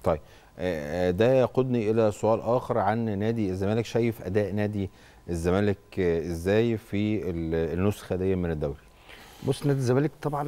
طيب آه، آه، ده يقودني الى سؤال اخر عن نادي الزمالك شايف اداء نادي الزمالك آه، ازاي في ال- النسخه دي من الدوري بص نادي الزمالك طبعا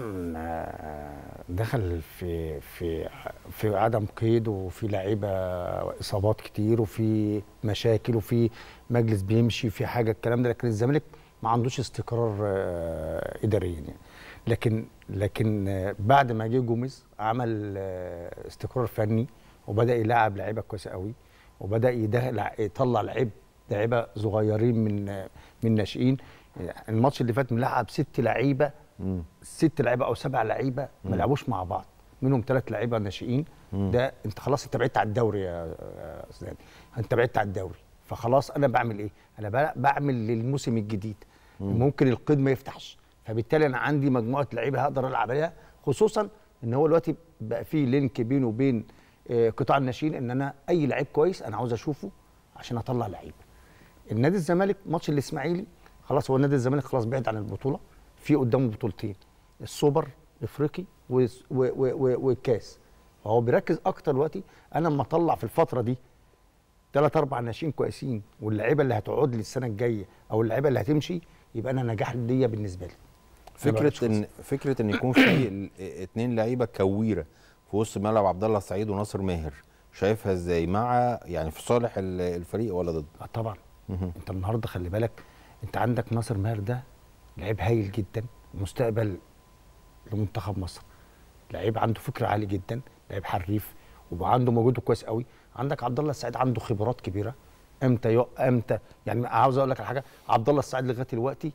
آه، دخل في في في عدم قيد وفي لعيبه اصابات كتير وفي مشاكل وفي مجلس بيمشي في حاجه الكلام ده لكن الزمالك ما عندوش استقرار آه، اداريا يعني لكن لكن آه، بعد ما جه جوميز عمل آه، استقرار فني وبدا يلعب لعيبه كويسه قوي وبدا يدخل يطلع لعيب لعيبه صغيرين من آه، من ناشئين الماتش اللي فات ملعب ست لعيبه مم. ست لعيبه او سبع لعيبه ما لعبوش مع بعض منهم ثلاث لعيبه ناشئين ده انت خلاص انت بعدت على الدوري يا يا استاذ انت بعدت على الدوري فخلاص انا بعمل ايه انا بع- بعمل للموسم الجديد ممكن القيد ما يفتحش فبالتالي انا عندي مجموعه لعيبه هقدر العب عليها خصوصا ان هو دلوقتي بقى في لينك بينه وبين آه، قطاع الناشئين ان انا اي لعيب كويس انا عاوز اشوفه عشان اطلع لعيبه النادي الزمالك ماتش الاسماعيلي خلاص هو نادي الزمالك خلاص بعد عن البطوله في قدامه بطولتين السوبر الافريقي و- و- و- و- والكاس فهو بيركز اكتر دلوقتي انا لما اطلع في الفتره دي ثلاث اربع ناشئين كويسين واللعيبه اللي هتقعد لي السنه الجايه او اللعيبه اللي هتمشي يبقى انا نجاح ليا بالنسبه لي أنا بقى فكره ان فكره ان يكون في ال- اتنين لعيبه كويره في وسط ملعب عبد الله السعيد وناصر ماهر شايفها ازاي مع يعني في صالح ال- الفريق ولا ضد آه طبعا مهم. انت النهارده خلي بالك انت عندك ناصر ماهر ده لعيب هايل جدا مستقبل لمنتخب مصر لعيب عنده فكر عالي جدا لعيب حريف وعنده مجهوده كويس قوي عندك عبد الله السعيد عنده خبرات كبيره امتى يق... امتى يعني عاوز اقول لك على حاجه عبد الله السعيد لغايه دلوقتي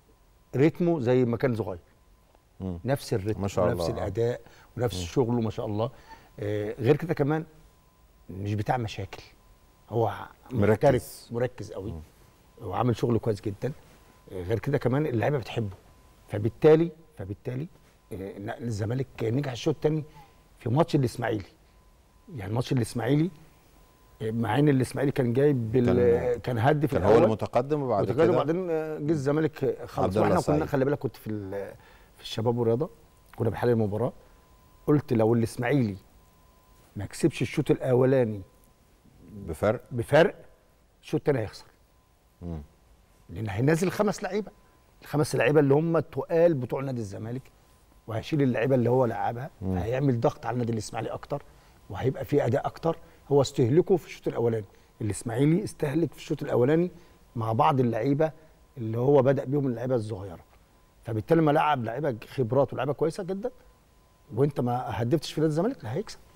رتمه زي ما كان صغير مم. نفس الريتم ما شاء ونفس الله. الاداء ونفس شغله ما شاء الله آه غير كده كمان مش بتاع مشاكل هو مركز. محترف مركز قوي وعامل شغل كويس جدا آه غير كده كمان اللعيبه بتحبه فبالتالي فبالتالي آه الزمالك نجح الشوط الثاني في ماتش الاسماعيلي يعني ماتش الاسماعيلي آه، مع ان الاسماعيلي كان جايب بال... كان- كان هد في كان هو الأول. المتقدم وبعد وتخيلوا كده وبعدين آه، جه الزمالك آه، خلص عبد الله واحنا السعيد. كنا خلي بالك كنت في ال- في الشباب والرياضه كنا بنحلل المباراه قلت لو الاسماعيلي ما كسبش الشوط الاولاني بفرق بفرق الشوط الثاني هيخسر مم. لان هينزل خمس لعيبه الخمس لعيبه اللي هم التقال بتوع نادي الزمالك وهيشيل اللعيبه اللي هو لعبها فهيعمل ضغط على النادي الاسماعيلي اكتر وهيبقى في اداء اكتر هو استهلكه في الشوط الاولاني الاسماعيلي استهلك في الشوط الاولاني مع بعض اللعيبه اللي هو بدا بيهم اللعيبه الصغيره فبالتالي لما لعب لعيبه خبرات ولعيبه كويسه جدا وانت ما هدفتش في نادي الزمالك لا هيكسب